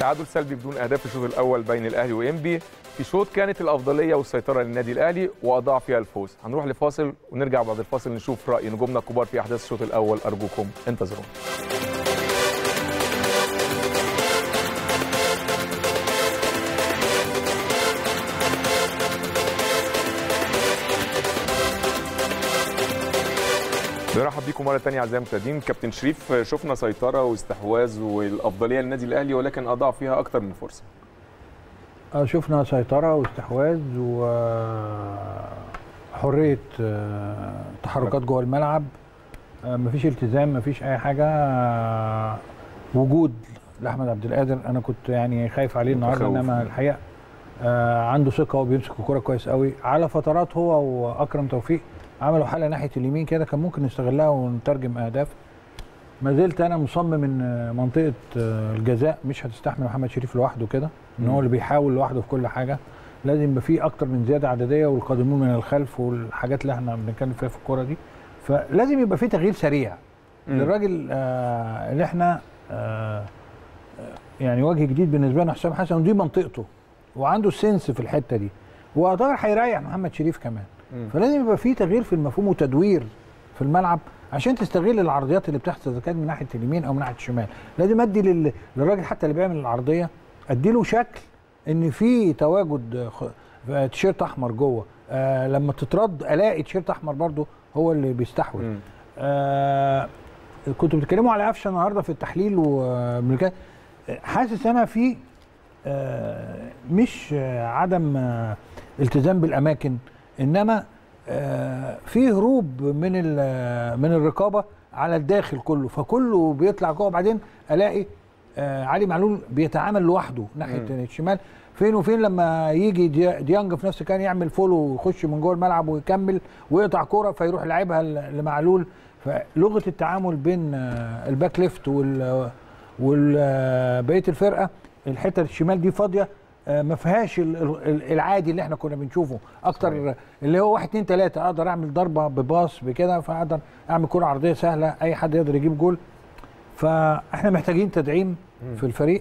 تعادل سلبي بدون اهداف في الشوط الاول بين الاهلي وانبي في شوط كانت الافضليه والسيطره للنادي الاهلي واضاع فيها الفوز هنروح لفاصل ونرجع بعد الفاصل نشوف راي نجومنا الكبار في احداث الشوط الاول ارجوكم انتظرونا نرحب بيكم مره ثانيه اعزائي المشاهدين كابتن شريف شفنا سيطره واستحواذ والافضليه للنادي الاهلي ولكن اضاع فيها اكتر من فرصه آه، شفنا سيطرة واستحواذ وحرية تحركات جوه الملعب آه، مفيش التزام مفيش أي حاجة آه، وجود لأحمد عبد القادر أنا كنت يعني خايف عليه النهارده متخوف. إنما الحقيقة آه، عنده ثقة وبيمسك الكورة كويس قوي على فترات هو وأكرم توفيق عملوا حالة ناحية اليمين كده كان ممكن نستغلها ونترجم أهداف ما زلت انا مصمم ان منطقه الجزاء مش هتستحمل محمد شريف لوحده كده ان هو اللي بيحاول لوحده في كل حاجه لازم يبقى فيه اكتر من زياده عدديه والقادمون من الخلف والحاجات اللي احنا بنتكلم فيها في الكوره دي فلازم يبقى فيه تغيير سريع مم. للراجل آه اللي احنا آه يعني وجه جديد بالنسبه لنا حسام حسن ودي منطقته وعنده السنس في الحته دي واعتبر هيريح محمد شريف كمان مم. فلازم يبقى فيه تغيير في المفهوم وتدوير في الملعب عشان تستغل العرضيات اللي بتحصل اذا كانت من ناحيه اليمين او من ناحيه الشمال لازم ادي لل... للراجل حتى اللي بيعمل العرضيه ادي له شكل ان في تواجد خ... تيشيرت احمر جوه آه لما تترد الاقي تيشيرت احمر برضو هو اللي بيستحوذ مم. آه كنتوا بتتكلموا على قفشه النهارده في التحليل وملكات حاسس انا في آه مش آه عدم آه التزام بالاماكن انما آه في هروب من ال- من الرقابه على الداخل كله فكله بيطلع جوه بعدين الاقي آه علي معلول بيتعامل لوحده ناحيه مم. الشمال فين وفين لما يجي دي- ديانج في نفس كان يعمل فولو ويخش من جوه الملعب ويكمل ويقطع كوره فيروح لعبها ل- لمعلول فلغه التعامل بين آه، الباك ليفت وال وبقيه الفرقه الحته الشمال دي فاضيه آه، ما فيهاش ال- ال- العادي اللي احنا كنا بنشوفه اكتر صحيح. اللي هو واحد اتنين تلاته اقدر اعمل ضربه بباص بكده فاقدر اعمل كره عرضيه سهله اي حد يقدر يجيب جول فاحنا محتاجين تدعيم في الفريق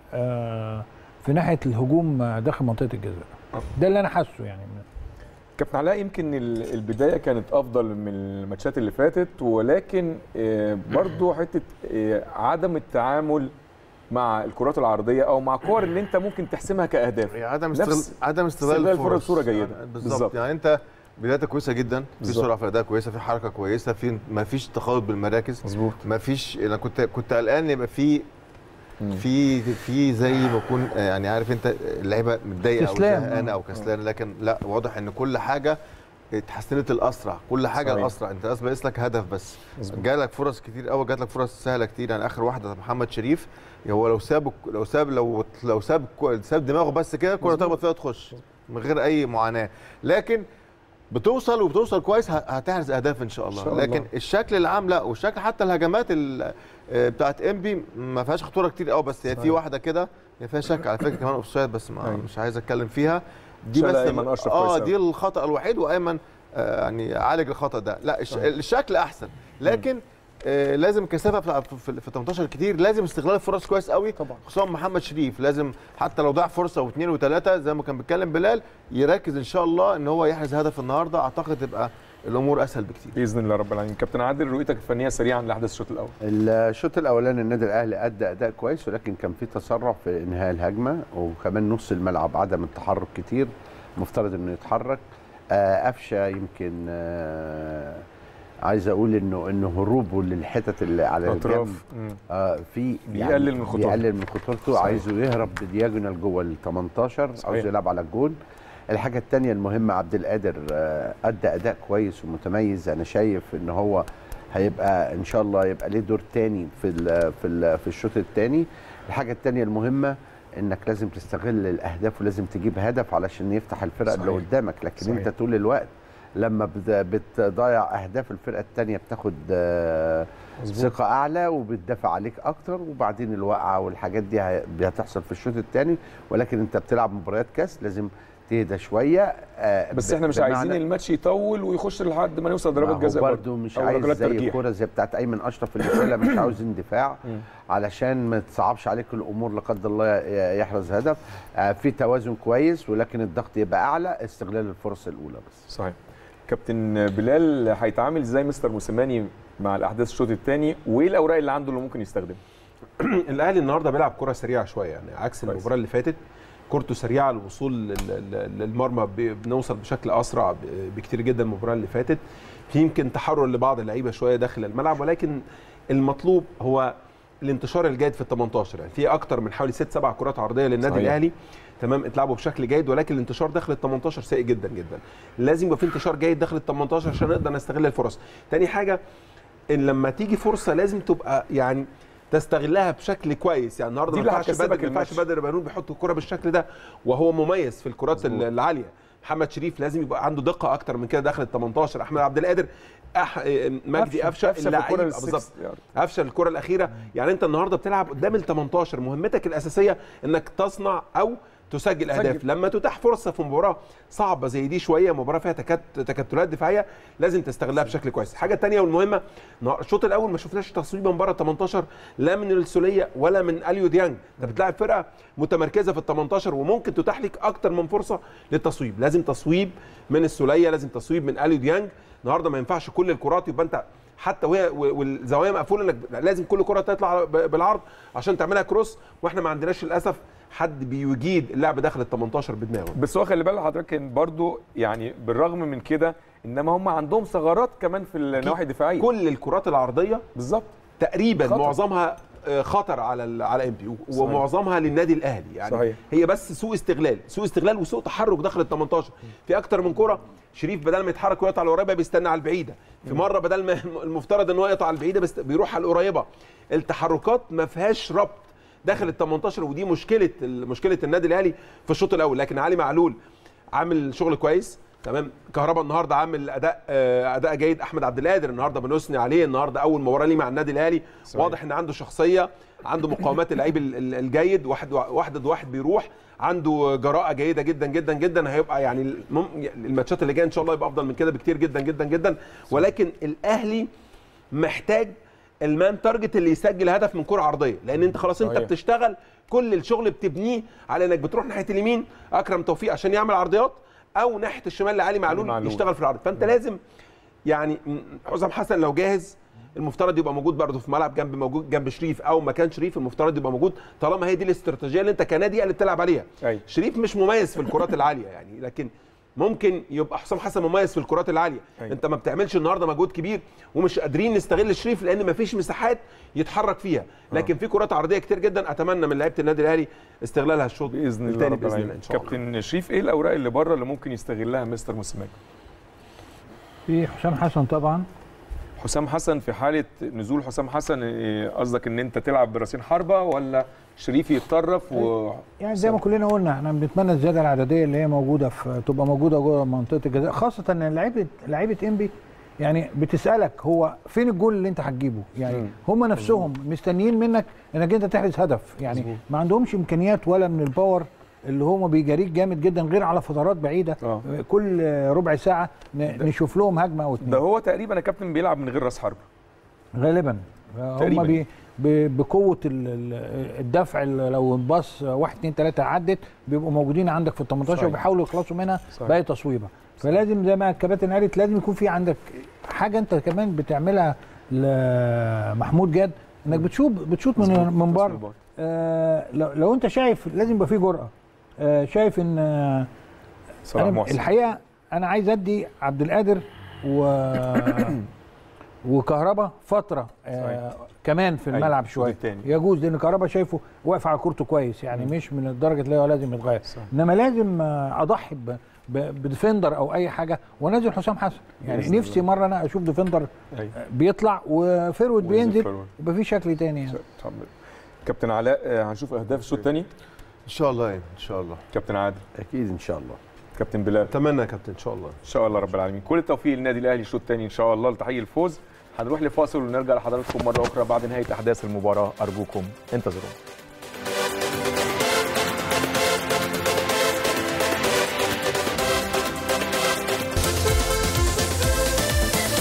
آه، في ناحيه الهجوم آه، داخل منطقه الجزاء ده اللي انا حاسه يعني كابتن علاء يمكن ال- البدايه كانت افضل من الماتشات اللي فاتت ولكن آه، برضو حته آه، عدم التعامل مع الكرات العرضيه او مع الكور اللي انت ممكن تحسمها كاهداف هي عدم نفس استغلال عدم استغلال استغلال الفرص الفرص بصورة جيدة. يعني بالظبط. بالظبط يعني انت بدايتك كويسه جدا في بالظبط. سرعه في الاداء كويسه في حركه كويسه في ما فيش تخلط بالمراكز مظبوط ما فيش انا كنت كنت قلقان يبقى في مم. في في زي ما يكون آه، يعني عارف انت اللعيبه متضايقه او كسلان. زهقانه او كسلانه لكن لا واضح ان كل حاجه اتحسنت الاسرع كل حاجه صحيح. الاسرع انت بس باقي لك هدف بس مظبوط. جالك فرص كتير قوي جات لك فرص سهله كتير يعني اخر واحده محمد شريف هو لو ساب لو ساب لو لو ساب ساب دماغه بس كده الكوره مظبوط. تخبط فيها تخش من غير اي معاناه لكن بتوصل وبتوصل كويس ه- هتحرز اهداف ان شاء الله, إن شاء الله. لكن الشكل العام لا والشكل حتى الهجمات ال- آه، بتاعت انبي ما فيهاش خطوره كتير قوي بس هي في صحيح. واحده كده هي فيها شك على فكره كمان اوفسايد بس ما أيوة. مش عايز اتكلم فيها دي شالها بس أيمن أشرف كويس اه أوي. دي الخطا الوحيد وايمن آه يعني عالج الخطا ده لا الش... صحيح. الشكل احسن لكن آه لازم كثافه في, في, في 18 كتير لازم استغلال الفرص كويس قوي طبعا خصوصا محمد شريف لازم حتى لو ضاع فرصه واثنين وثلاثه زي ما كان بيتكلم بلال يركز ان شاء الله ان هو يحرز هدف النهارده اعتقد تبقى الامور اسهل بكتير باذن الله رب العالمين كابتن عادل رؤيتك الفنيه سريعا لاحداث الشوط الاول الشوط الاولاني النادي الاهلي ادى اداء كويس ولكن كان في تسرع في انهاء الهجمه وكمان نص الملعب عدم التحرك كتير مفترض انه يتحرك آه، قفشه يمكن آه، عايز اقول انه انه هروبه للحتت اللي على الجنب اطراف مم. آه في بيقلل من خطورته. بيقلل من خطورته صحيح. عايزه يهرب بدياجونال جوه ال 18 صحيح. عاوز يلعب على الجول الحاجه الثانيه المهمه عبد القادر آه، ادى اداء كويس ومتميز انا شايف ان هو هيبقى ان شاء الله يبقى ليه دور تاني في ال في ال في الشوط الثاني الحاجه الثانيه المهمه انك لازم تستغل الاهداف ولازم تجيب هدف علشان يفتح الفرقه اللي صحيح. قدامك لكن صحيح. انت طول الوقت لما بت- بتضيع اهداف الفرقه الثانيه بتاخد آه، مظبوط ثقة أعلى وبتدافع عليك أكتر وبعدين الوقعة والحاجات دي هي- هتحصل في الشوط الثاني ولكن أنت بتلعب مباريات كاس لازم تهدى شويه آه، بس ب- احنا مش بمعنى- عايزين الماتش يطول ويخش لحد ما نوصل ما ضربات هو جزاء برضه مش أو عايز ركلات زي ترجيح. الكوره زي بتاعت ايمن اشرف اللي شايلها مش عاوز اندفاع مم. علشان ما تصعبش عليك الامور لا قدر الله ي- يحرز هدف آه، في توازن كويس ولكن الضغط يبقى اعلى استغلال الفرص الاولى بس صحيح كابتن بلال هيتعامل ازاي مستر موسيماني مع الاحداث الشوط الثاني وايه الاوراق اللي عنده اللي ممكن يستخدمها الاهلي النهارده بيلعب كره سريعه شويه يعني عكس كويس. المباراه اللي فاتت كورته سريعه الوصول لل- لل- للمرمى ب- بنوصل بشكل اسرع ب- بكتير جدا من المباراه اللي فاتت في يمكن تحرر لبعض اللعيبه شويه داخل الملعب ولكن المطلوب هو الانتشار الجيد في ال 18 يعني في اكتر من حوالي ست سبع كرات عرضيه للنادي صحيح. الاهلي تمام اتلعبوا بشكل جيد ولكن الانتشار داخل ال 18 سيء جدا جدا لازم يبقى في انتشار جيد داخل ال 18 عشان نقدر نستغل الفرص تاني حاجه ان لما تيجي فرصه لازم تبقى يعني تستغلها بشكل كويس يعني النهارده دي ما اللي ينفعش هتكسبك بدر ما ينفعش الماتش. بدر بنون بيحط الكره بالشكل ده وهو مميز في الكرات مظبوط. العاليه محمد شريف لازم يبقى عنده دقه اكتر من كده داخل ال 18 احمد عبد القادر أح... مجدي قفشه في الكرة اللعيب السكس بالظبط يارد. قفشه الكره الاخيره يعني انت النهارده بتلعب قدام ال 18 مهمتك الاساسيه انك تصنع او تسجل اهداف تسجل. لما تتاح فرصه في مباراه صعبه زي دي شويه مباراه فيها تكت... تكتلات دفاعيه لازم تستغلها بشكل كويس الحاجه الثانيه والمهمه النهار- الشوط الاول ما شفناش تصويبه من بره 18 لا من السوليه ولا من اليو ديانج انت بتلاعب فرقه متمركزه في ال 18 وممكن تتاح لك اكتر من فرصه للتصويب لازم تصويب من السوليه لازم تصويب من اليو ديانج النهارده ما ينفعش كل الكرات يبقى انت حتى وهي والزوايا مقفوله انك لازم كل كره تطلع ب- بالعرض عشان تعملها كروس واحنا ما عندناش للاسف حد بيجيد اللعب داخل ال 18 بدماغه بس هو خلي بالك حضرتك كان برضو يعني بالرغم من كده انما هم عندهم ثغرات كمان في النواحي الدفاعيه كل الكرات العرضيه بالظبط تقريبا خطر. معظمها آه، خطر على ال- على ام بي صحيح. ومعظمها للنادي الاهلي يعني صحيح. هي بس سوء استغلال سوء استغلال وسوء تحرك داخل ال 18 في اكتر من كره شريف بدل ما يتحرك ويقطع على القريبه بيستنى على البعيده في مره بدل ما المفترض ان هو يقطع على البعيده بس بيروح على القريبه التحركات ما فيهاش ربط داخل ال 18 ودي مشكله مشكله النادي الاهلي في الشوط الاول لكن علي معلول عامل شغل كويس تمام كهربا النهارده عامل اداء آه، اداء جيد احمد عبد القادر النهارده بنثني عليه النهارده اول مباراه ليه مع النادي الاهلي صحيح. واضح ان عنده شخصيه عنده مقاومات اللعيب ال- ال- الجيد واحد واحد ضد واحد بيروح عنده جراءه جيده جدا جدا جدا هيبقى يعني الم- الماتشات اللي جايه ان شاء الله يبقى افضل من كده بكتير جدا جدا جدا ولكن الاهلي محتاج المان تارجت اللي يسجل هدف من كره عرضيه لان انت خلاص انت صحيح. بتشتغل كل الشغل بتبنيه على انك بتروح ناحيه اليمين اكرم توفيق عشان يعمل عرضيات او ناحيه الشمال لعلي معلول, معلول. يشتغل في العرض فانت لازم يعني م- حسام حسن لو جاهز المفترض يبقى موجود برضه في ملعب جنب موجود جنب شريف او مكان شريف المفترض يبقى موجود طالما هي دي الاستراتيجيه اللي انت كنادي اللي بتلعب عليها أيوة. شريف مش مميز في الكرات العاليه يعني لكن ممكن يبقى حسام حسن مميز في الكرات العاليه أيوة. انت ما بتعملش النهارده مجهود كبير ومش قادرين نستغل شريف لان ما فيش مساحات يتحرك فيها لكن في كرات عرضيه كتير جدا اتمنى من لعيبه النادي الاهلي استغلالها الشوط باذن الله الثاني رب باذن الله العالمين ان شاء الله كابتن شريف ايه الاوراق اللي بره اللي ممكن يستغلها مستر موسيماني في حسام حسن طبعا حسام حسن في حاله نزول حسام حسن إيه، قصدك ان انت تلعب براسين حربه ولا شريف يتطرف و يعني زي ما كلنا قلنا احنا بنتمنى الزياده العدديه اللي هي موجوده في تبقى موجوده جوه منطقه الجزاء خاصه ان لعيبه لعيبه انبي يعني بتسالك هو فين الجول اللي انت هتجيبه يعني مم. هم نفسهم مستنيين منك انك انت تحرز هدف يعني مظبوط. ما عندهمش امكانيات ولا من الباور اللي هو بيجاريك جامد جدا غير على فترات بعيده آه. كل ربع ساعه ن- نشوف لهم هجمه او اتنين ده هو تقريبا يا كابتن بيلعب من غير راس حربه غالبا هم تقريباً. بي ب- بقوه ال- ال- الدفع ال- لو الباص واحد اتنين تلاته عدت بيبقوا موجودين عندك في ال 18 صحيح. وبيحاولوا يخلصوا منها صحيح. باقي تصويبه فلازم زي ما الكباتن قالت لازم يكون في عندك حاجه انت كمان بتعملها لمحمود جاد انك بتشوط بتشوط من مظبوط. من بره آه لو, لو انت شايف لازم يبقى في جرأه آه شايف ان آه صلاح أنا محسن الحقيقه انا عايز ادي عبد القادر و وكهربا فتره آه كمان في أيوة، الملعب الشوط شويه التاني. يجوز لان كهربا شايفه واقف على كورته كويس يعني مش من الدرجه اللي هو لازم يتغير صح. انما لازم آه، اضحي ب- ب- بديفندر او اي حاجه وانزل حسام حسن يعني بإذن نفسي مره انا اشوف ديفندر أيوة. آه، بيطلع وفيرود وينزل بينزل فيرود. يبقى في شكل تاني يعني طب- كابتن علاء آه، هنشوف اهداف الشوط الثاني ان شاء الله يعني ان شاء الله كابتن عادل اكيد ان شاء الله كابتن بلال اتمنى يا كابتن ان شاء الله ان شاء الله رب العالمين كل التوفيق للنادي الاهلي الشوط الثاني ان شاء الله لتحقيق الفوز هنروح لفاصل ونرجع لحضراتكم مره اخرى بعد نهايه احداث المباراه ارجوكم انتظرونا